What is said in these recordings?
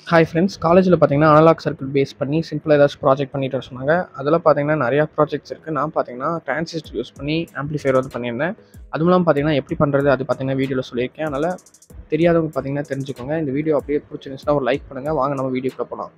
hi friends காலேஜில் பார்த்தீங்கன்னா analogue circuit base பண்ணி சிம்பிளாக ஏதாச்சும் ப்ராஜெக்ட் பண்ணிட்டு வர சொன்னாங்க அதில் பார்த்தீங்கன்னா நிறையா ப்ராஜெக்ட்ஸ் இருக்குது நான் பார்த்தீங்கன்னா டிரான்சிஸ்டர் யூஸ் பண்ணி ஆம்ப்ளிஃபையர் வந்து பண்ணியிருந்தேன் அதுவும் இல்லாமல் பார்த்தீங்கன்னா எப்படி பண்ணுறது அது பார்த்தீங்கன்னா வீடியோவில் சொல்லியிருக்கேன் அதனால் தெரியாதவங்க பார்த்தீங்கன்னா தெரிஞ்சுக்கோங்க இந்த வீடியோ அப்படியே பிடிச்சிருந்துச்சுன்னா ஒரு லைக் பண்ணுங்கள் வாங்க நம்ம வீடியோக்குள்ள போகலாம்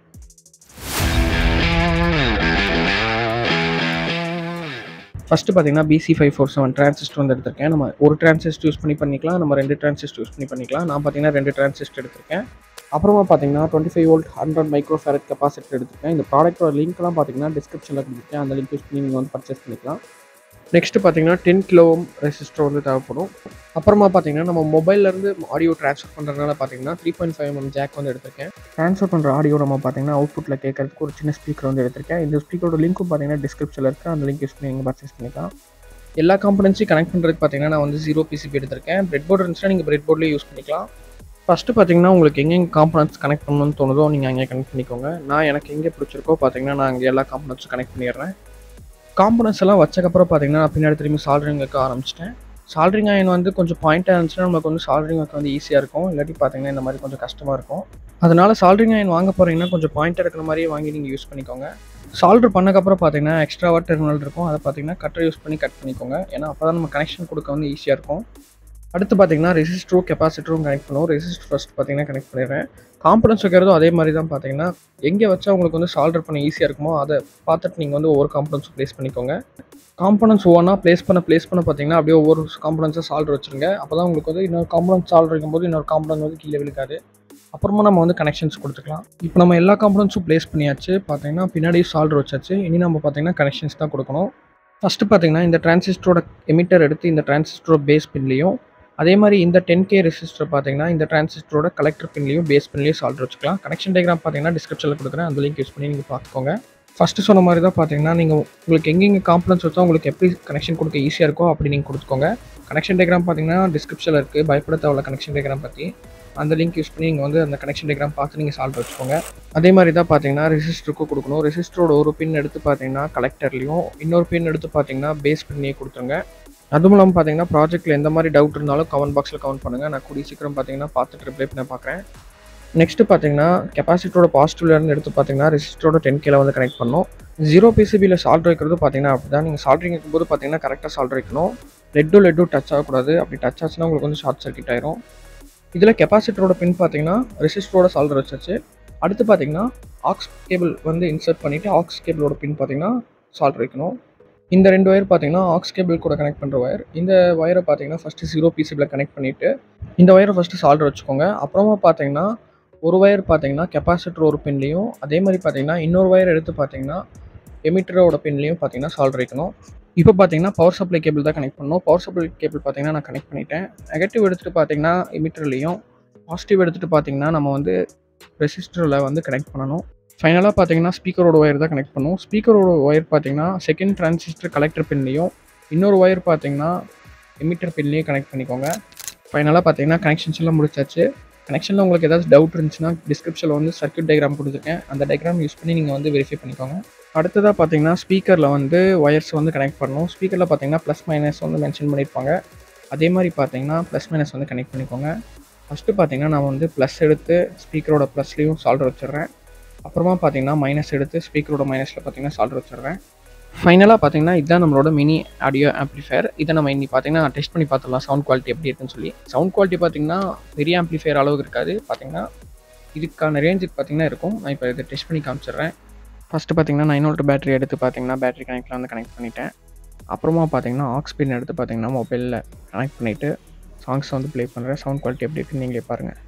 ஃபஸ்ட்டு பார்த்தீங்கன்னா BC five four seven transistor வந்து எடுத்திருக்கேன் நம்ம ஒரு டிரான்சிஸ்டர் யூஸ் பண்ணி பண்ணிக்கலாம் நம்ம ரெண்டு டிரான்சிஸ்டர் யூஸ் பண்ணி பண்ணிக்கலாம் நான் பார்த்தீங்கன்னா ரெண்டு டிரான்சிஸ்டர் எடுத்திருக்கேன் அப்புறமா பார்த்தீங்கன்னா twenty five volt hundred micro farad capacitor எடுத்துருக்கேன் இந்த ப்ராடக்ட்டோட லிங்க்லாம் பார்த்தீங்கன்னா டிஸ்கிரிப்ஷனில் கொடுத்துருக்கேன் அந்த லிங்க் யூஸ் பண்ணி நீங்கள் வந்து பர்ச்சேஸ் பண்ணிக்கலாம் நெக்ஸ்ட்டு பார்த்தீங்கன்னா டென் கிலோ ரெசிஸ்டர் வந்து தேவைப்படும் அப்புறமா பார்த்தீங்கன்னா நம்ம மொபைல்லேருந்து ஆடியோ ட்ரான்ஸ்ஃபர் பண்ணுறதுனால பார்த்தீங்கன்னா three point five M jack வந்து எடுத்திருக்கேன் ட்ரான்ஸ்ஃபர் பண்ணுற ஆடியோ நம்ம பார்த்தீங்கன்னா அவுட்புட்டில் கேட்கறதுக்கு ஒரு சின்ன ஸ்பீக்கர் வந்து எடுத்திருக்கேன் இந்த ஸ்பீக்கரோட லிங்க்கும் பார்த்தீங்கன்னா டிஸ்கிரிப்ஷனில் இருக்குது அந்த லிங்க் யூஸ் பண்ணி நீங்கள் பர்ச்சேஸ் பண்ணிக்கலாம் எல்லா காம்பனன்ஸையும் கனெக்ட் பண்ணுறதுக்கு பார்த்தீங்கன்னா நான் வந்து ஜீரோ பிசிபி எடுத்திருக்கேன் பிரெட் போர்டு இருந்துச்சுன்னா நீங்கள் பிரெட் போர்ட்லேயே யூஸ் பண்ணிக்கலாம் ஃபஸ்ட்டு பார்த்தீங்கன்னா உங்களுக்கு எங்கெங்கே காம்பனன்ட்ஸ் கனெக்ட் பண்ணணும்னு தோணுதோ நீங்கள் அங்கே கனெக்ட் பண்ணிக்கோங்க நான் எனக்கு எங்கே பிடிச்சிருக்கோ பார்த்தீங்கன்னா நான் அங்கே எல்லா காம்பனன்ட்ஸும் கனெக்ட் பண்ணிடுறேன் காம்பனன்ட்ஸ் எல்லாம் வச்சக்கப்புறம் பார்த்தீங்கன்னா நான் பின்னாடி திரும்பி சால்ட்ரிங் வைக்க ஆரம்பிச்சிட்டேன் சால்ட்ரிங் அயன் வந்து கொஞ்சம் பாயிண்ட்டாக இருந்துச்சுன்னா நமக்கு வந்து சால்ட்ரிங் வைக்க வந்து ஈஸியாக இருக்கும் இல்லாட்டி பார்த்தீங்கன்னா இந்த மாதிரி கொஞ்சம் கஷ்டமாக இருக்கும் அதனால சால்ட்ரிங் அயன் வாங்க போகிறீங்கன்னா கொஞ்சம் பாயிண்ட்டாக இருக்கிற மாதிரியே வாங்கி நீங்கள் யூஸ் பண்ணிக்கோங்க சால்ட்ரு பண்ணக்கப்புறம் பார்த்தீங்கன்னா எக்ஸ்ட்ராவாக டெர்மினல் இருக்கும் அதை பார்த்தீங்கன்னா கட்டர் யூஸ் பண்ணி கட் பண்ணிக்கோங்க ஏன்னா அப்போ தான் நம்ம கனெக்ஷன் கொடுக்க வந்து ஈஸியாக இருக்கும் அடுத்து பார்த்தீங்கன்னா ரெசிஸ்டரும் கெப்பாசிட்டரும் கனெக்ட் பண்ணுவோம் ரெசிஸ்டர் ஃபஸ்ட் பார்த்தீங்கன்னா கனெக்ட் பண்ணிடுறேன் காம்பனன்ஸ் வைக்கிறதும் அதே மாதிரி தான் பார்த்தீங்கன்னா எங்கே வச்சா உங்களுக்கு வந்து சால்டர் பண்ண ஈஸியாக இருக்குமோ அதை பார்த்துட்டு நீங்கள் வந்து ஒவ்வொரு காம்பனன்ஸும் ப்ளேஸ் பண்ணிக்கோங்க காம்பனன்ஸ் ஒவ்வொன்றா ப்ளேஸ் பண்ண ப்ளேஸ் பண்ண பார்த்தீங்கன்னா அப்படியே ஒவ்வொரு காம்பனன்ஸாக சால்டர் வச்சுருங்க அப்போ தான் உங்களுக்கு வந்து இன்னொரு காம்பனன்ஸ் சால்டர் இருக்கும்போது இன்னொரு காம்பனன்ஸ் வந்து கீழே விழுக்காது அப்புறமா நம்ம வந்து கனெக்ஷன்ஸ் கொடுத்துக்கலாம் இப்போ நம்ம எல்லா காம்பனன்ஸும் ப்ளேஸ் பண்ணியாச்சு பார்த்தீங்கன்னா பின்னாடி சால்டர் வச்சாச்சு இனி நம்ம பார்த்தீங்கன்னா கனெக்ஷன்ஸ் தான் கொடுக்கணும் ஃபஸ்ட்டு பார்த்தீங்கன்னா இந்த டிரான்சிஸ்டரோட எமிட்டர் எடுத்து இந்த டிரான்சிஸ்டரோட பேஸ் பின்லேயும் அதே மாதிரி இந்த டென் கே ரெசிஸ்டர் பார்த்தீங்கன்னா இந்த டிரான்சிஸ்டரோட கலெக்டர் பின்லையும் பேஸ் பின்லையும் சால்டர் வச்சுக்கலாம் கனெக்ஷன் டயக்ராம் பார்த்தீங்கன்னா டிஸ்கிரிப்ஷனில் கொடுக்குறேன் அந்த லிங்க் யூஸ் பண்ணி நீங்கள் பார்த்துக்கோங்க ஃபஸ்ட்டு சொன்ன மாதிரி தான் பார்த்தீங்கன்னா நீங்கள் உங்களுக்கு எங்கெங்கே காம்பனன்ஸ் வச்சா உங்களுக்கு எப்படி கனெக்ஷன் கொடுக்க ஈஸியாக இருக்கோ அப்படி நீங்கள் கொடுத்துக்கோங்க கனெக்ஷன் டயக்ராம் பார்த்தீங்கன்னா டிஸ்கிரிப்ஷனில் இருக்குது பயப்பட தேவையில்ல கனெக்ஷன் டயக்ராம் பற்றி அந்த லிங்க் யூஸ் பண்ணி நீங்கள் வந்து அந்த கனெக்ஷன் டயக்ராம் பார்த்து நீங்கள் சால்வ் வச்சுக்கோங்க அதே மாதிரி தான் பார்த்தீங்கன்னா ரெசிஸ்டருக்கும் கொடுக்கணும் ரெசிஸ்டரோட ஒரு பின் எடுத்து பார்த்தீங்கன்னா கலெக்டர்லையும் இன்னொரு பின் எடுத்து பார்த்தீங்கன்னா பேஸ் பின்னையே கொடுத்துருங்க அதுவும் இல்லாமல் பார்த்தீங்கன்னா ப்ராஜெக்ட்டில் எந்த மாதிரி டவுட் இருந்தாலும் கமெண்ட் பாக்ஸில் கமெண்ட் பண்ணுங்கள் நான் கூடிய சீக்கிரம் பார்த்தீங்கன்னா பார்த்துட்டு ரிப்ளை பண்ண பார்க்குறேன் நெக்ஸ்ட்டு பார்த்தீங்கன்னா கெப்பாசிட்டரோட பாசிட்டிவ்லேருந்து எடுத்து பார்த்தீங்கன்னா ரெசிஸ்டரோட டென் கேல வந்து கனெக்ட் பண்ணணும் ஜீரோ பிசிபியில் சால்ட் வைக்கிறது பார்த்தீங்கன்னா அப்படி தான் நீங்கள் சால்ட்ரிங் வைக்கும்போது பார்த்தீங்கன்னா கரெக்டாக சால்ட் வைக்கணும் லெட்டும் லெட்டும் டச் ஆகக்கூடாது அப்படி டச் ஆச்சுன்னா உங்களுக்கு வந்து ஷார்ட் சர்க்கிட் ஆயிரும் இதில் கெப்பாசிட்டரோட பின் பார்த்தீங்கன்னா ரெசிஸ்டரோட சால்டர் வச்சாச்சு அடுத்து பார்த்தீங்கன்னா ஆக்ஸ் கேபிள் வந்து இன்சர்ட் பண்ணிவிட்டு ஆக்ஸ் கேபிளோட பின் பார்த்தீங்கன்னா சால்ட் வைக்கணும் இந்த ரெண்டு ஒயர் பார்த்தீங்கன்னா ஆக்ஸ் கேபிள் கூட கனெக்ட் பண்ணுற ஒயர் இந்த ஒயரை பார்த்தீங்கன்னா ஃபஸ்ட்டு ஜீரோ பிசிபியில் கனெக்ட் பண்ணிவிட்டு இந்த ஒயரை ஃபஸ்ட்டு சால்டர் வச்சுக்கோங்க அப்புறமா பார்த்தீங்கன்னா ஒரு ஒயர் பார்த்தீங்கன்னா கெப்பாசிட்டர் ஒரு பின்லேயும் அதே மாதிரி பார்த்தீங்கன்னா இன்னொரு ஒயர் எடுத்து பார்த்தீங்கன்னா எமிட்டரோட பின்லேயும் பார்த்தீங்கன்னா சால்டர் வைக்கணும் இப்போ பார்த்தீங்கன்னா பவர் சப்ளை கேபிள் தான் கனெக்ட் பண்ணணும் பவர் சப்ளை கேபிள் பார்த்தீங்கன்னா நான் கனெக்ட் பண்ணிட்டேன் நெகட்டிவ் எடுத்துகிட்டு பார்த்தீங்கன்னா எமிட்டர்லேயும் பாசிட்டிவ் எடுத்துகிட்டு பார்த்தீங்கன்னா நம்ம வந்து ரெசிஸ்டரில் வந்து கனெக்ட் பண்ணணும் ஃபைனலாக பார்த்தீங்கன்னா ஸ்பீக்கரோட ஒயர் தான் கனெக்ட் பண்ணும் ஸ்பீக்கரோட ஒயர் பார்த்தீங்கன்னா செகண்ட் டிரான்சிஸ்டர் கலெக்டர் பின்லேயும் இன்னொரு ஒயர் பார்த்தீங்கன்னா எமிட்டர் பின்லேயும் கனெக்ட் பண்ணிக்கோங்க ஃபைனலாக பார்த்தீங்கன்னா கனெக்ஷன்ஸ் எல்லாம் முடிச்சாச்சு கனெக்ஷனில் உங்களுக்கு ஏதாச்சும் டவுட் இருந்துச்சுன்னா டிஸ்கிரிப்ஷனில் வந்து சர்க்கியூட் டயக்ராம் கொடுத்துருக்கேன் அந்த டயக்ராம் யூஸ் பண்ணி நீங்கள் வந்து வெரிஃபை பண்ணிக்கோங்க அடுத்ததாக பார்த்தீங்கன்னா ஸ்பீக்கரில் வந்து ஒயர்ஸ் வந்து கனெக்ட் பண்ணணும் ஸ்பீக்கரில் பார்த்தீங்கன்னா ப்ளஸ் மைனஸ் வந்து மென்ஷன் பண்ணியிருப்பாங்க அதே மாதிரி பார்த்தீங்கன்னா ப்ளஸ் மைனஸ் வந்து கனெக்ட் பண்ணிக்கோங்க ஃபஸ்ட்டு பார்த்தீங்கன்னா நான் வந்து ப்ளஸ் எடுத்து ஸ்பீக்கரோட ப்ளஸ்லேயும் சால்டர் வச்சிடுறேன் அப்புறமா பார்த்தீங்கன்னா மைனஸ் எடுத்து ஸ்பீக்கரோட மைனஸில் பார்த்தீங்கன்னா சால்டர் வச்சிடுறேன் ஃபைனலாக பார்த்தீங்கன்னா இதுதான் நம்மளோட மினி ஆடியோ ஆம்ப்ளிஃபயர் இதை நம்ம இன்னி பார்த்தீங்கன்னா டெஸ்ட் பண்ணி பார்த்துடலாம் சவுண்ட் குவாலிட்டி எப்படி இருக்குன்னு சொல்லி சவுண்ட் குவாலிட்டி பார்த்தீங்கன்னா பெரிய ஆம்ப்ளிஃபயர் அளவுக்கு இருக்காது பார்த்தீங்கன்னா இதுக்கான ரேஞ்சுக்கு பார்த்தீங்கன்னா இருக்கும் நான் இப்போ இதை டெஸ்ட் பண்ணி காமிச்சிடுறேன் ஃபஸ்ட்டு பார்த்தீங்கன்னா நைன் வோல்ட் பேட்டரி எடுத்து பார்த்தீங்கன்னா பேட்டரி கனெக்டில் வந்து கனெக்ட் பண்ணிட்டேன் அப்புறமா பார்த்தீங்கன்னா ஆக்ஸ் பின் எடுத்து பார்த்தீங்கன்னா மொபைலில் கனெக்ட் பண்ணிவிட்டு சாங்ஸ் வந்து ப்ளே பண்ணுறேன் சவுண்ட் குவாலிட்டி எப்படி இருக்குன்னு நீங்களே பாருங்கள்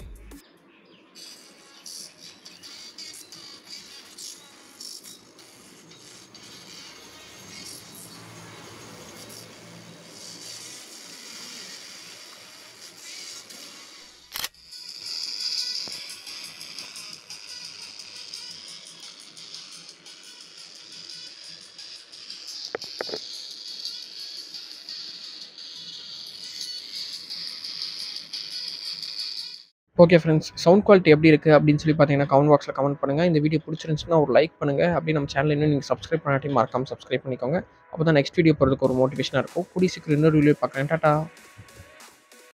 ஓகே ஃப்ரெண்ட்ஸ் சவுண்ட் குவாலிட்டி எப்படி இருக்குது அப்படின்னு சொல்லி பார்த்தீங்கன்னா கமெண்ட் பாக்ஸில் கமெண்ட் பண்ணுங்கள் இந்த வீடியோ பிடிச்சிருந்துச்சுன்னா ஒரு லைக் பண்ணுங்கள் அப்படி நம்ம சேனல் இன்னும் நீங்கள் சப்ஸ்கிரைப் பண்ணாட்டி மறக்காமல் சப்ஸ்கிரைப் பண்ணிக்கோங்க அப்போ தான் நெக்ஸ்ட் வீடியோ போகிறதுக்கு ஒரு மோட்டிவேஷனாக இருக்கும் கூடி சீக்கிரம் இன்னொரு வீடியோ பார்க்குறேன் டாட்டா